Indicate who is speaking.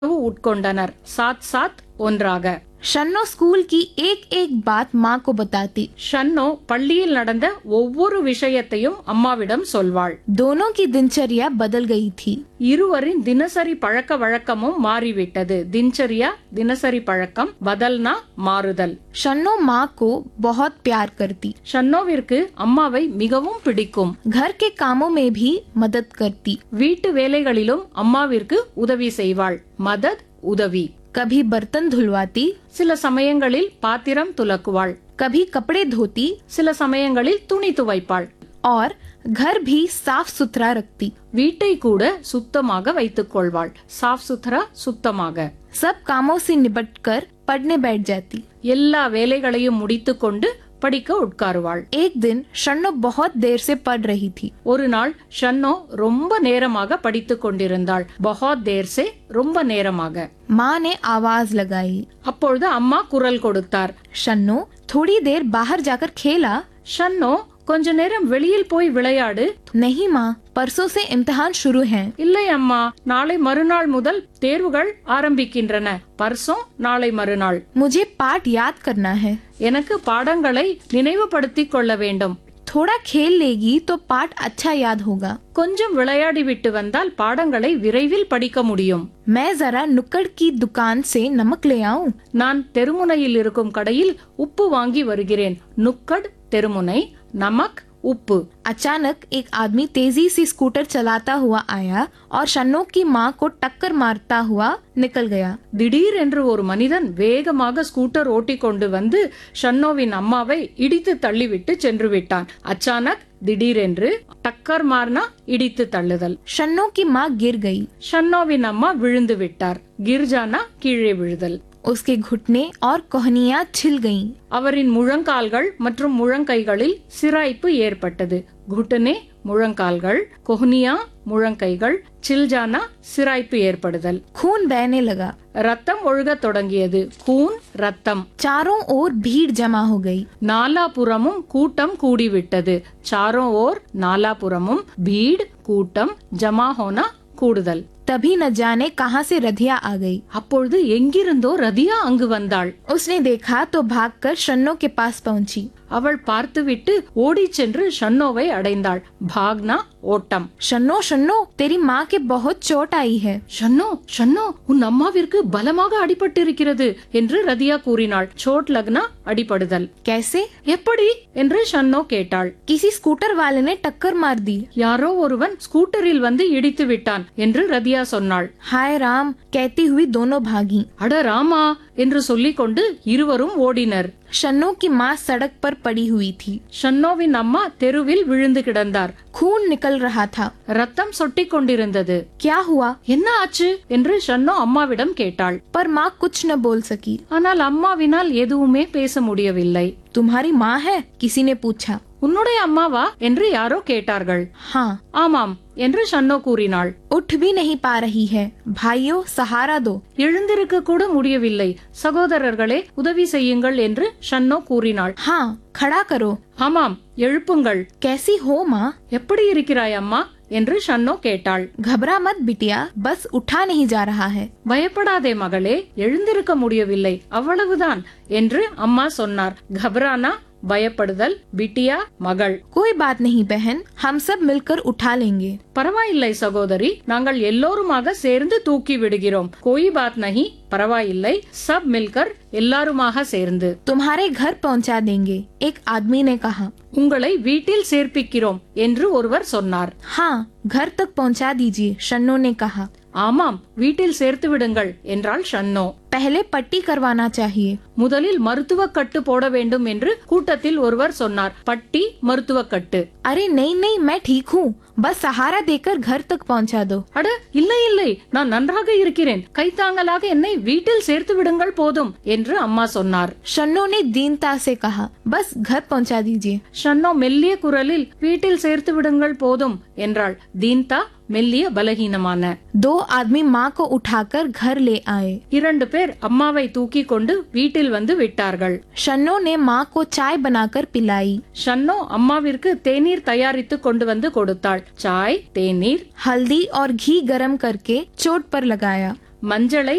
Speaker 1: உட்கொண்டனர் சாத் சாத் ஒன்றாக
Speaker 2: शन्नो स्कूल की एक एक बात माँ को बताती
Speaker 1: ஷன்னோ பள்ளியில் நடந்த ஒவ்வொரு விஷயத்தையும் அம்மாவிடம் சொல்வாள்
Speaker 2: दोनों की दिनचर्या बदल गई थी
Speaker 1: இருவரின் தினசரி பழக்க வழக்கமும் மாறிவிட்டது தினச்சரியா தினசரி பழக்கம் பதல்னா மாறுதல்
Speaker 2: शन्नो माँ को बहुत प्यार करती
Speaker 1: ஷன்னோவிற்கு அம்மாவை மிகவும் பிடிக்கும்
Speaker 2: घर के कामों में भी मदद करती
Speaker 1: வீட்டு வேலைகளிலும் அம்மாவிற்கு உதவி செய்வாள் மதத் உதவி
Speaker 2: कभी बर्तन धुलवाती
Speaker 1: சில சமயங்களில் பாத்திரம் துலக்குவாள்
Speaker 2: कभी कपड़े धोती
Speaker 1: சில சமயங்களில் துணி துவைப்பாள்
Speaker 2: और घर भी साफ सुथरा रखती
Speaker 1: வீட்டை கூட சுத்தமாக வைத்துக் கொள்வாள் சாஃப் சுத்ரா சுத்தமாக
Speaker 2: सब कामों से निपटकर पढ़ने बैठ जाती
Speaker 1: எல்லா வேலைகளையும் முடித்துக்கொண்டு படிக்க உட்காருவாள்
Speaker 2: एक दिन शन्नो बहुत देर से पढ़ रही थी
Speaker 1: ஒரு நாள் ஷன்னோ ரொம்ப நேரமாக படித்துக் கொண்டிருந்தாள் பஹாத் தேர்சே ரொம்ப நேரமாக
Speaker 2: माँ ने आवाज लगाई
Speaker 1: அப்பொழுது அம்மா குரல் கொடுத்தார்
Speaker 2: शन्नो थोड़ी देर बाहर जाकर खेला
Speaker 1: ஷன்னோ கொஞ்ச நேரம் வெளியில் போய் விளையாடு
Speaker 2: नहीं माँ परसों से इम्तिहान शुरू हैं
Speaker 1: இல்லை அம்மா நாளை மறுநாள் முதல் தேர்வுகள் ஆரம்பிக்கின்றன பர்சோம் நாளை மறுநாள்
Speaker 2: मुझे पाठ याद करना है
Speaker 1: எனக்கு பாடங்களை நினைவுபடுத்திக் கொள்ள வேண்டும்
Speaker 2: थोड़ा खेल लेगी तो पाठ अच्छा याद होगा
Speaker 1: கொஞ்சம் விளையாடி விட்டு வந்தால் பாடங்களை விரைவில் படிக்க முடியும்
Speaker 2: मैं जरा नुक्कड़ की दुकान से नमक ले आऊं
Speaker 1: நான் தெருமுனையில் இருக்கும் கடையில் உப்பு வாங்கி வருகிறேன் நுக்கட் தெருமுனை நமக் உப்பு
Speaker 2: अचानक एक आदमी तेजी से स्कूटर चलाता हुआ आया और शन्नो की माँ को टक्कर मारता हुआ निकल गया
Speaker 1: திடீர் என்று ஒரு மனிதன் வேகமாக ஸ்கூட்டர் ஓட்டிக் கொண்டு வந்து ஷன்னோவின் அம்மாவை இடித்து தள்ளிவிட்டு சென்று விட்டான் அச்சானக் திடீரென்று டக்கர் மார்னா இடித்து தள்ளுதல்
Speaker 2: शन्नो की माँ गिर गई
Speaker 1: ஷன்னோவின் அம்மா விழுந்து விட்டார் கிர்ஜானா கீழே விழுதல்
Speaker 2: उसके घुटने और कोहनियां छिल गईं।
Speaker 1: அவரின் முழங்கால்கள் மற்றும் முழங்கைகளில் சிராய்ப்பு ஏற்பட்டது குட்டனே முழங்கால்கள் கொஹ்னியா முழங்கைகள் சில்ஜானா சிராய்ப்பு ஏற்படுதல்
Speaker 2: खून बहने लगा
Speaker 1: ரத்தம் ஒழுகத் தொடங்கியது கூன் ரத்தம்
Speaker 2: चारों ओर भीड़ जमा हो गई
Speaker 1: நாலாபுறமும் கூட்டம் கூடிவிட்டது சாரோ ஓர் நாலாபுறமும் பீட் கூட்டம் ஜமா ஹோனா கூடுதல்
Speaker 2: तभी न जाने कहां से रधिया आ गई
Speaker 1: அப்பொழுது எங்கிருந்தோ ரதியா அங்கு வந்தாள்
Speaker 2: उसने देखा तो भागकर शन्नो के पास पहुंची
Speaker 1: அவள் பார்த்துவிட்டு ஓடிச் சென்று ஷன்னோவை அடைந்தாள் பாக்னா ஓட்டம்
Speaker 2: शन्नो शन्नो तेरी माँ के बहुत चोट आई है
Speaker 1: ஷன்னோ ஷன்னோ உன் அம்மாவிற்கு பலமாக அடிபட்டிருக்கிறது என்று ரதியா கூறினாள் சோட் லக்னா அடிபடுதல்
Speaker 2: कैसे
Speaker 1: எப்படி என்று ஷன்னோ கேட்டாள்
Speaker 2: किसी स्कूटर वाले ने टक्कर मार दी
Speaker 1: யாரோ ஒருவன் ஸ்கூட்டரில் வந்து இடித்து விட்டான் என்று ரதியா சொன்னாள்
Speaker 2: हाय राम कहती हुई दोनों भागी
Speaker 1: அட ராமா என்று சொல்லிக்கொண்டு இருவரும் ஓடினர்
Speaker 2: शन्नो की माँ सड़क पर पड़ी हुई थी
Speaker 1: ஷன்னோவின் அம்மா தெருவில் விழுந்து கிடந்தார்
Speaker 2: खून निकल रहा था
Speaker 1: ரத்தம் சொட்டிக் கொண்டிருந்தது
Speaker 2: क्या हुआ
Speaker 1: என்ன ஆச்சு என்று ஷன்னோ அம்மாவிடம் கேட்டாள்
Speaker 2: पर माँ कुछ न बोल सकी
Speaker 1: ஆனால் அம்மாவினால் எதுவுமே பேச முடியவில்லை
Speaker 2: तुम्हारी माँ है किसी ने पूछा
Speaker 1: உன்னுடைய அம்மாவா என்று யாரோ கேட்டார்கள்
Speaker 2: हाँ
Speaker 1: ஆமாம் என்று ஷன்னோ கூறினாள்
Speaker 2: उठ भी नहीं पा रही है भाइयों सहारा दो
Speaker 1: எழுந்திருக்க கூட முடியவில்லை சகோதரர்களே உதவி செய்யுங்கள் என்று ஷன்னோ கூறினாள்
Speaker 2: हाँ खड़ा करो
Speaker 1: ஆமாம் எழுப்புங்கள்
Speaker 2: कैसी हो माँ
Speaker 1: எப்படி இருக்கிறாய் அம்மா என்று ஷன்னோ கேட்டாள்
Speaker 2: घबरा मत बिटिया बस उठा नहीं जा रहा है
Speaker 1: பயப்படாதே மகளே எழுந்திருக்க முடியவில்லை அவ்வளவுதான் என்று அம்மா சொன்னார் கபரானா பயப்படுதல் பிட்டியா மகள்
Speaker 2: कोई बात नहीं बहन हम सब मिलकर उठा लेंगे
Speaker 1: பரவாயில்லை சகோதரி நாங்கள் எல்லோருமாக சேர்ந்து தூக்கி விடுகிறோம் கோயி பாத் நஹி பரவாயில்லை சப் மில்கர் எல்லாருமாக சேர்ந்து
Speaker 2: तुम्हारे घर पहुंचा देंगे एक आदमी ने कहा
Speaker 1: உங்களை வீட்டில் சேர்ப்பிக்கிறோம் என்று ஒருவர் சொன்னார்
Speaker 2: हाँ घर तक पहुंचा दीजिए शन्नो ने कहा
Speaker 1: ஆமாம் வீட்டில் சேர்த்து விடுங்கள் என்றாள் ஷன்னோ
Speaker 2: पहले पट्टी करवाना चाहिए
Speaker 1: முதலில் மருத்துவ கட்டு போட வேண்டும் என்று கூட்டத்தில் ஒருவர் சொன்னார் பட்டி மருத்துவ கட்டு
Speaker 2: अरे नहीं नहीं मैं ठीक हूँ बस सहारा देकर घर तक पहुंचा दो
Speaker 1: அட இல்லை இல்லை நான் நன்றாக இருக்கிறேன் கைத்தாங்கலாக என்னை வீட்டில் சேர்த்து விடுங்கள் போதும் என்று அம்மா சொன்னார்
Speaker 2: शन्नो ने दीनता से कहा बस घर पहुंचा दीजिए
Speaker 1: ஷன்னோ மெல்லிய குரலில் வீட்டில் சேர்த்து விடுங்கள் போதும் என்றாள் தீன்தா மெல்லிய பலகீனமான
Speaker 2: दो आदमी माँ को उठाकर घर ले आए
Speaker 1: இரண்டு பேர் அம்மாவை தூக்கி கொண்டு வீட்டில் வந்து விட்டார்கள்
Speaker 2: शन्नो ने माँ को चाय बनाकर पिलाई
Speaker 1: ஷன்னோ அம்மாவிற்கு தேநீர் தயாரித்து கொண்டு வந்து கொடுத்தாள் சாய் தேநீர்
Speaker 2: हल्दी और घी गरम करके चोट पर लगाया
Speaker 1: மஞ்சளை